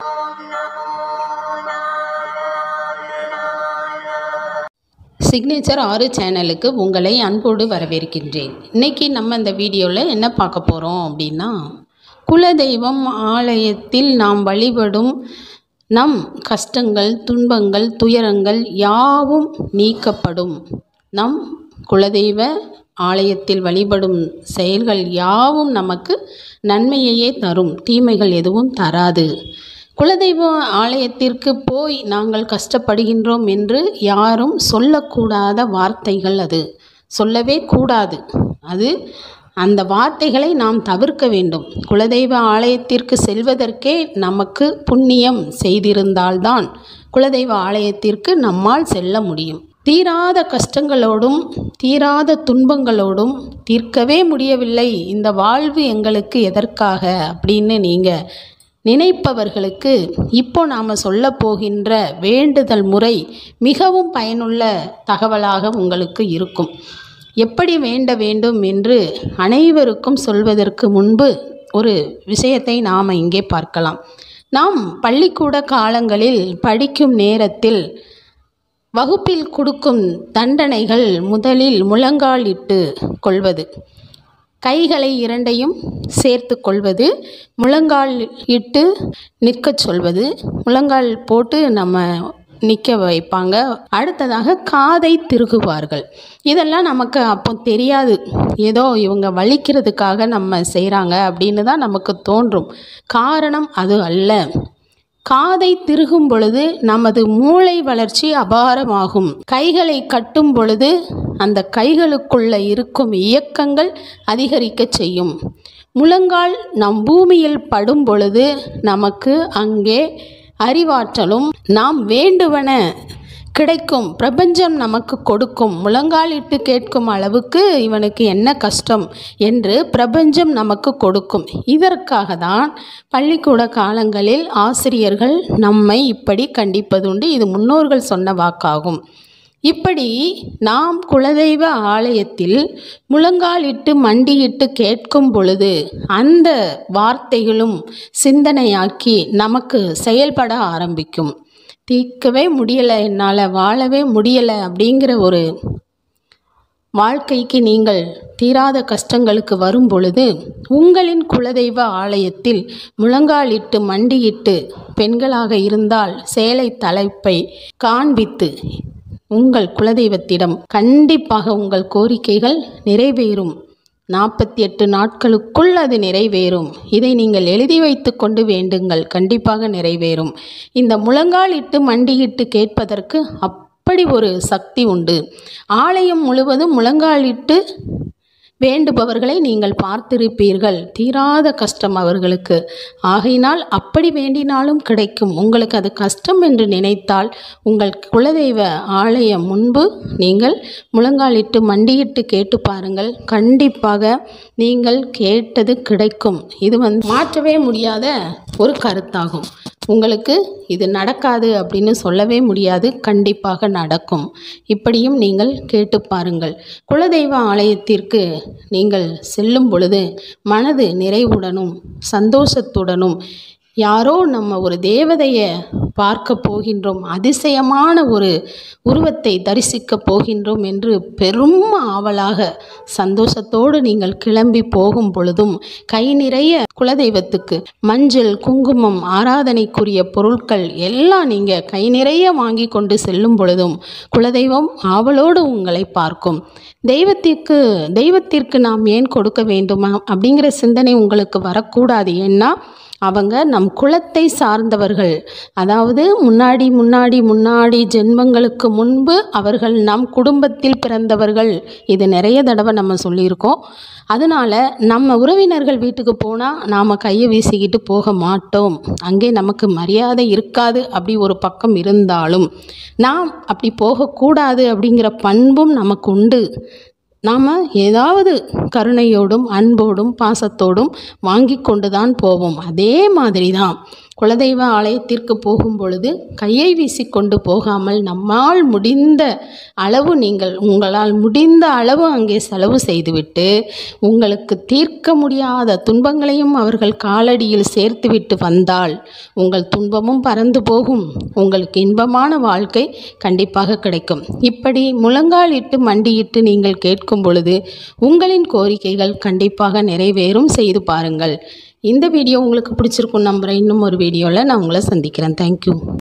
signature ஆறு சேனலுக்கு உங்களை அன்போடு வரவேற்கின்றேன் இன்னைக்கு நம்ம இந்த வீடியோவில் என்ன பார்க்க போகிறோம் அப்படின்னா குலதெய்வம் ஆலயத்தில் நாம் வழிபடும் நம் கஷ்டங்கள் துன்பங்கள் துயரங்கள் யாவும் நீக்கப்படும் நம் குலதெய்வ ஆலயத்தில் வழிபடும் செயல்கள் யாவும் நமக்கு நன்மையையே தரும் தீமைகள் எதுவும் தராது குலதெய்வ ஆலயத்திற்கு போய் நாங்கள் கஷ்டப்படுகின்றோம் என்று யாரும் சொல்லக்கூடாத வார்த்தைகள் அது சொல்லவே கூடாது அது அந்த வார்த்தைகளை நாம் தவிர்க்க வேண்டும் குலதெய்வ ஆலயத்திற்கு செல்வதற்கே நமக்கு புண்ணியம் செய்திருந்தால்தான் குலதெய்வ ஆலயத்திற்கு நம்மால் செல்ல முடியும் தீராத கஷ்டங்களோடும் தீராத துன்பங்களோடும் தீர்க்கவே முடியவில்லை இந்த வாழ்வு எங்களுக்கு எதற்காக அப்படின்னு நீங்கள் நினைப்பவர்களுக்கு இப்போ நாம் சொல்ல போகின்ற வேண்டுதல் முறை மிகவும் பயனுள்ள தகவலாக உங்களுக்கு இருக்கும் எப்படி வேண்ட வேண்டும் என்று அனைவருக்கும் சொல்வதற்கு முன்பு ஒரு விஷயத்தை நாம் இங்கே பார்க்கலாம் நாம் பள்ளிக்கூட காலங்களில் படிக்கும் நேரத்தில் வகுப்பில் கொடுக்கும் தண்டனைகள் முதலில் முழங்காலிட்டு கொள்வது கைகளை இரண்டையும் சேர்த்து கொள்வது முழங்கால் இட்டு நிற்கச் சொல்வது முழங்கால் போட்டு நம்ம நிற்க வைப்பாங்க அடுத்ததாக காதை திருகுவார்கள் இதெல்லாம் நமக்கு அப்போ தெரியாது ஏதோ இவங்க வலிக்கிறதுக்காக நம்ம செய்கிறாங்க அப்படின்னு தான் நமக்கு தோன்றும் காரணம் அது அல்ல காதை திருகும் பொழுது நமது மூளை வளர்ச்சி அபாரமாகும் கைகளை கட்டும் பொழுது அந்த கைகளுக்குள்ள இருக்கும் இயக்கங்கள் அதிகரிக்கச் செய்யும் முழங்கால் நம் பூமியில் படும் பொழுது நமக்கு அங்கே அறிவாற்றலும் நாம் வேண்டுவன கிடைக்கும் பிரபஞ்சம் நமக்கு கொடுக்கும் முழங்காலிட்டு கேட்கும் அளவுக்கு இவனுக்கு என்ன கஷ்டம் என்று பிரபஞ்சம் நமக்கு கொடுக்கும் இதற்காக தான் பள்ளிக்கூட காலங்களில் ஆசிரியர்கள் நம்மை இப்படி கண்டிப்பதுண்டு இது முன்னோர்கள் சொன்ன வாக்காகும் இப்படி நாம் குலதெய்வ ஆலயத்தில் முழங்காலிட்டு மண்டியிட்டு கேட்கும் பொழுது அந்த வார்த்தைகளும் சிந்தனையாக்கி நமக்கு செயல்பட ஆரம்பிக்கும் தீர்க்கவே முடியலை என்னால் வாழவே முடியலை அப்படிங்கிற ஒரு வாழ்க்கைக்கு நீங்கள் தீராத கஷ்டங்களுக்கு வரும் பொழுது உங்களின் குலதெய்வ ஆலயத்தில் முழங்காலிட்டு மண்டியிட்டு பெண்களாக இருந்தால் சேலை தலைப்பை காண்பித்து உங்கள் குலதெய்வத்திடம் கண்டிப்பாக உங்கள் கோரிக்கைகள் நிறைவேறும் நாற்பத்தி எட்டு நாட்களுக்குள் அது நிறைவேறும் இதை நீங்கள் எழுதி வைத்து கொண்டு வேண்டுங்கள் கண்டிப்பாக நிறைவேறும் இந்த முழங்கால் இட்டு மண்டியிட்டு கேட்பதற்கு அப்படி ஒரு சக்தி உண்டு ஆலயம் முழுவதும் முழங்காலிட்டு வேண்டுபவர்களை நீங்கள் பார்த்திருப்பீர்கள் தீராத கஷ்டம் அவர்களுக்கு ஆகையினால் அப்படி வேண்டினாலும் கிடைக்கும் உங்களுக்கு அது கஷ்டம் என்று நினைத்தால் உங்கள் குலதெய்வ ஆலயம் முன்பு நீங்கள் முழங்காலிட்டு மண்டியிட்டு கேட்டு பாருங்கள் கண்டிப்பாக நீங்கள் கேட்டது கிடைக்கும் இது வந்து மாற்றவே முடியாத ஒரு கருத்தாகும் உங்களுக்கு இது நடக்காது அப்படின்னு சொல்லவே முடியாது கண்டிப்பாக நடக்கும் இப்படியும் நீங்கள் கேட்டு பாருங்கள் குலதெய்வ ஆலயத்திற்கு நீங்கள் செல்லும் பொழுது மனது நிறைவுடனும் சந்தோஷத்துடனும் யாரோ நம்ம ஒரு தேவதையை பார்க்க போகின்றோம் அதிசயமான ஒரு உருவத்தை தரிசிக்க போகின்றோம் என்று பெரும் ஆவலாக சந்தோஷத்தோடு நீங்கள் கிளம்பி போகும் பொழுதும் கை நிறைய குலதெய்வத்துக்கு மஞ்சள் குங்குமம் ஆராதனைக்குரிய பொருட்கள் எல்லாம் நீங்கள் கை நிறைய வாங்கி கொண்டு செல்லும் பொழுதும் குலதெய்வம் ஆவலோடு உங்களை பார்க்கும் தெய்வத்திற்கு தெய்வத்திற்கு நாம் ஏன் கொடுக்க வேண்டுமா அப்படிங்கிற சிந்தனை உங்களுக்கு வரக்கூடாது ஏன்னா அவங்க நம் குலத்தை சார்ந்தவர்கள் அதாவது முன்னாடி முன்னாடி முன்னாடி ஜென்மங்களுக்கு முன்பு அவர்கள் நம் குடும்பத்தில் பிறந்தவர்கள் இது நிறைய தடவை நம்ம சொல்லியிருக்கோம் அதனால் நம்ம உறவினர்கள் வீட்டுக்கு போனால் நாம் கையை வீசிக்கிட்டு போக மாட்டோம் அங்கே நமக்கு மரியாதை இருக்காது அப்படி ஒரு பக்கம் இருந்தாலும் நாம் அப்படி போகக்கூடாது அப்படிங்கிற பண்பும் நமக்கு உண்டு நாம் ஏதாவது கருணையோடும் அன்போடும் பாசத்தோடும் வாங்கி கொண்டு தான் போவோம் அதே மாதிரி தான் குலதெய்வ ஆலயத்திற்கு போகும் பொழுது கையை வீசிக்கொண்டு போகாமல் நம்மால் முடிந்த அளவு நீங்கள் உங்களால் முடிந்த அளவு அங்கே செலவு செய்துவிட்டு உங்களுக்கு தீர்க்க முடியாத துன்பங்களையும் அவர்கள் காலடியில் சேர்த்துவிட்டு வந்தால் உங்கள் துன்பமும் பறந்து போகும் உங்களுக்கு இன்பமான வாழ்க்கை கண்டிப்பாக கிடைக்கும் இப்படி முழங்காலிட்டு மண்டியிட்டு நீங்கள் கேட்கும் பொழுது உங்களின் கோரிக்கைகள் கண்டிப்பாக நிறைவேறும் செய்து பாருங்கள் இந்த வீடியோ உங்களுக்கு பிடிச்சிருக்கும் நம்புகிறேன் இன்னும் ஒரு வீடியோவில் நான் உங்களை சந்திக்கிறேன் தேங்க்யூ